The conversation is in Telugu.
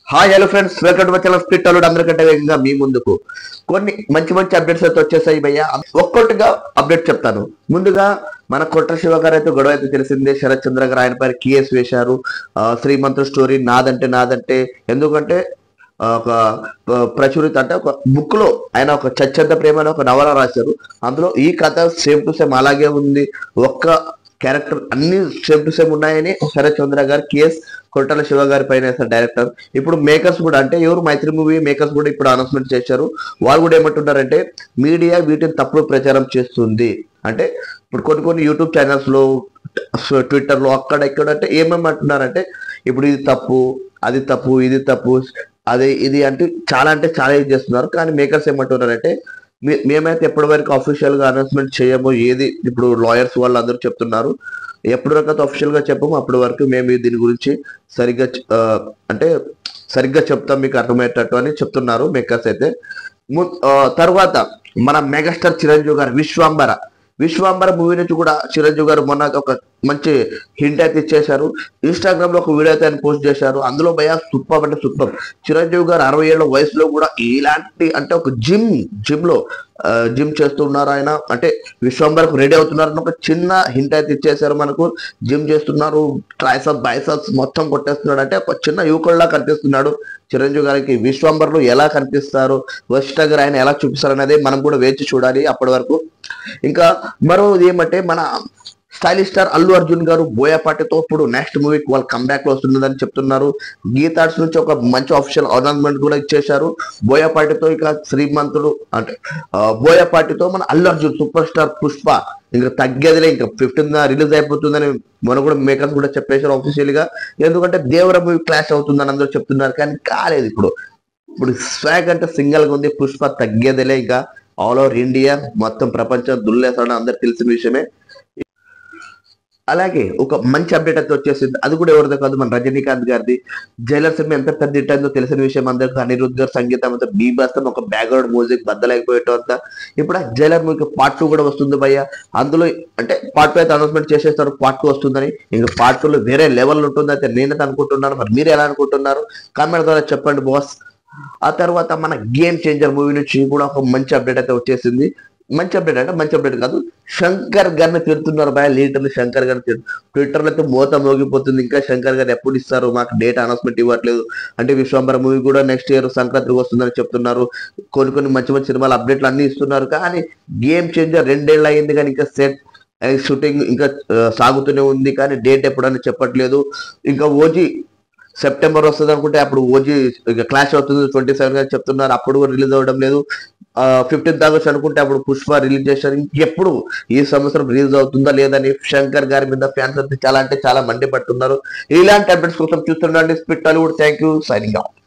hi hello friends welcome to my channel split అల్లుడు అందరికంటే వేగంగా మీ ముందుకు కొన్ని మంచి మంచి అప్డేట్స్ అయితే వచ్చేసాయి భయ్య ఒక్కొక్కటిగా అప్డేట్ చెప్తాను ముందుగా మన కొట్ట శివ గారు అయితే గొడవ అయితే తెలిసిందే శరత్ చంద్ర గారు ఆయన పైన కేసు వేశారు ఆ, శ్రీమంతుడు స్టోరీ నాదంటే నాదంటే ఎందుకంటే ఆ, ఒక ఆ, ప్రచురిత అంటే ఒక బుక్ లో ఆయన ఒక చచ్చంత ప్రేమ అనే ఒక నవల రాశారు అందులో ఈ కథ సేమ్ టు సేమ్ అలాగే ఉంది ఒక్క క్యారెక్టర్ అన్ని సేమ్ టు సేమ్ ఉన్నాయని శరత్ చంద్ర గారు కేఎస్ కొట్టాల శివ గారి పైన వేశారు డైరెక్టర్ ఇప్పుడు మేకర్స్ కూడా అంటే ఎవరు మైత్రి మూవీ మేకర్స్ కూడా ఇప్పుడు అనౌన్స్మెంట్ చేశారు వాళ్ళు కూడా ఏమంటున్నారంటే మీడియా వీటిని తప్పుడు ప్రచారం చేస్తుంది అంటే ఇప్పుడు కొన్ని కొన్ని యూట్యూబ్ ఛానల్స్ లో ట్విట్టర్ లో అక్కడ ఇక్కడ అంటే ఏమేమి అంటున్నారంటే ఇప్పుడు ఇది తప్పు అది తప్పు ఇది తప్పు అదే ఇది అంటే చాలా అంటే చాలా ఇది చేస్తున్నారు కానీ మేకర్స్ ఏమంటున్నారంటే మే- మేమైతే ఎప్పటి వరకు అఫీషియల్ గా అనౌన్స్మెంట్ చేయము ఏది ఇప్పుడు లాయర్స్ వాళ్ళు అందరూ చెప్తున్నారు ఎప్పుడు వరకు అఫీషియల్ గా చెప్పము అప్పటి వరకు మేము దీని గురించి సరిగ్గా చ- ఆ, అంటే సరిగ్గా చెప్తాం మీకు అర్థమయ్యేటట్టు అని చెప్తున్నారు మేకర్స్ అయితే ము- ఆ, తర్వాత మన మెగాస్టార్ చిరంజీవి గారు విశ్వాంబర విశ్వాంబర మూవీ నుంచి కూడా చిరంజీవి గారు మొన్న ఒక మంచి హింట్ అయితే ఇచ్చేశారు ఇన్స్టాగ్రామ్ లో ఒక వీడియో అయితే ఆయన పోస్ట్ చేశారు అందులో భయ సూపర్ అంటే సూపర్ చిరంజీవి గారు అరవై ఏళ్ళ వయసులో కూడా ఇలాంటి అంటే ఒక జిమ్ జిమ్ లో జిమ్ చేస్తున్నారు ఆయన అంటే విశ్వంబరకు రెడీ అవుతున్నారు అని ఒక చిన్న హింట్ అయితే ఇచ్చేసారు మనకు జిమ్ చేస్తున్నారు ట్రైసప్ బైసప్స్ మొత్తం కొట్టేస్తున్నాడు అంటే ఒక చిన్న యువకుల్లా కనిపిస్తున్నాడు చిరంజీవి గారికి విశ్వంబర్లు ఎలా కనిపిస్తారు వశిష్ఠ గారు ఆయన ఎలా చూపిస్తారు అనేది మనం కూడా వేచి చూడాలి అప్పటి వరకు ఇంకా మరో ఏమంటే మన స్టైలిష్ స్టార్ అల్లు అర్జున్ గారు బోయపాటితో ఇప్పుడు నెక్స్ట్ మూవీకి వాళ్ళు కంబ్యాక్ లో వస్తున్నదని చెప్తున్నారు గీతార్ట్స్ నుంచి ఒక మంచి ఆఫీషియల్ అనౌన్స్మెంట్ కూడా ఇచ్చేశారు బోయపాటితో ఇక శ్రీమంతుడు అంటే ఆ, బోయపాటితో మన అల్లు అర్జున్ సూపర్ స్టార్ పుష్ప ఇంకా తగ్గేదిలే ఇంకా ఫిఫ్టీన్ రిలీజ్ అయిపోతుందని మనం కూడా మేకర్స్ కూడా చెప్పేశారు ఆఫీషియల్ గా ఎందుకంటే దేవర మూవీ క్లాష్ అవుతుందని అందరూ చెప్తున్నారు కానీ కాలేదు ఇప్పుడు ఇప్పుడు స్వాగ్ అంటే సింగల్ గా ఉంది పుష్ప తగ్గేదిలే ఇంకా ఆల్ ఓవర్ ఇండియా మొత్తం ప్రపంచం దుల్లేస్తాడని అందరికి తెలిసిన విషయమే అలాగే ఒక మంచి అప్డేట్ అయితే వచ్చేసింది అది కూడా ఎవరిదో కాదు మన రజనీకాంత్ గారిది జైలర్ సినిమా ఎంత పెద్ద హిట్ అయిందో తెలిసిన విషయం అందరికీ అనిరుద్ధ్ గారు సంగీతం అంతా బీభాస్తం ఒక బ్యాక్గ్రౌండ్ మ్యూజిక్ బద్దలైపోయటం అంతా ఇప్పుడు ఆ జైలర్ మూవీకి పార్ట్ టూ కూడా వస్తుంది భయ్య అందులో అంటే పార్ట్ టూ అయితే అనౌన్స్మెంట్ చేసేస్తారు పార్ట్ టూ వస్తుందని ఇంకా పార్ట్ టూ లో వేరే లెవెల్ ఉంటుంది అయితే నేనైతే అనుకుంటున్నాను మరి మీరు ఎలా అనుకుంటున్నారు కామెంట్ ద్వారా చెప్పండి బాస్ ఆ తర్వాత మన గేమ్ చేంజర్ మూవీ నుంచి కూడా ఒక మంచి అప్డేట్ అయితే వచ్చేసింది మంచి అప్డేట్ అంటే మంచి అప్డేట్ కాదు శంకర్ గారిని తిడుతున్నారు బాయ్ లీటర్లు శంకర్ గారిని తిడు ట్విట్టర్ లో అయితే మోత మోగిపోతుంది ఇంకా శంకర్ గారు ఎప్పుడు ఇస్తారు మాకు డేట్ అనౌన్స్మెంట్ ఇవ్వట్లేదు అంటే విశ్వంబర మూవీ కూడా నెక్స్ట్ ఇయర్ సంక్రాంతికి వస్తుందని చెప్తున్నారు కొన్ని కొన్ని మంచి మంచి సినిమాలు అప్డేట్లు అన్ని ఇస్తున్నారు కానీ గేమ్ చేంజర్ రెండేళ్ళు అయింది కానీ ఇంకా సెట్ షూటింగ్ ఇంకా ఆ, సాగుతూనే ఉంది కానీ డేట్ ఎప్పుడని చెప్పట్లేదు ఇంకా ఓజీ సెప్టెంబర్ వస్తుంది అనుకుంటే అప్పుడు ఓజీ క్లాష్ అవుతుంది ట్వంటీ సెవెన్ గా చెప్తున్నారు అప్పుడు రిలీజ్ అవ్వడం లేదు ఫిఫ్టీన్త్ ఆగస్ట్ అనుకుంటే అప్పుడు పుష్ప రిలీజ్ చేశారు ఇంకెప్పుడు ఈ సంవత్సరం రిలీజ్ అవుతుందా లేదని శంకర్ గారి మీద ఫ్యాన్స్ అయితే చాలా అంటే చాలా మండిపడుతున్నారు ఇలాంటి అప్డేట్స్ కోసం చూస్తుండండి spit Tollywood thank you signing out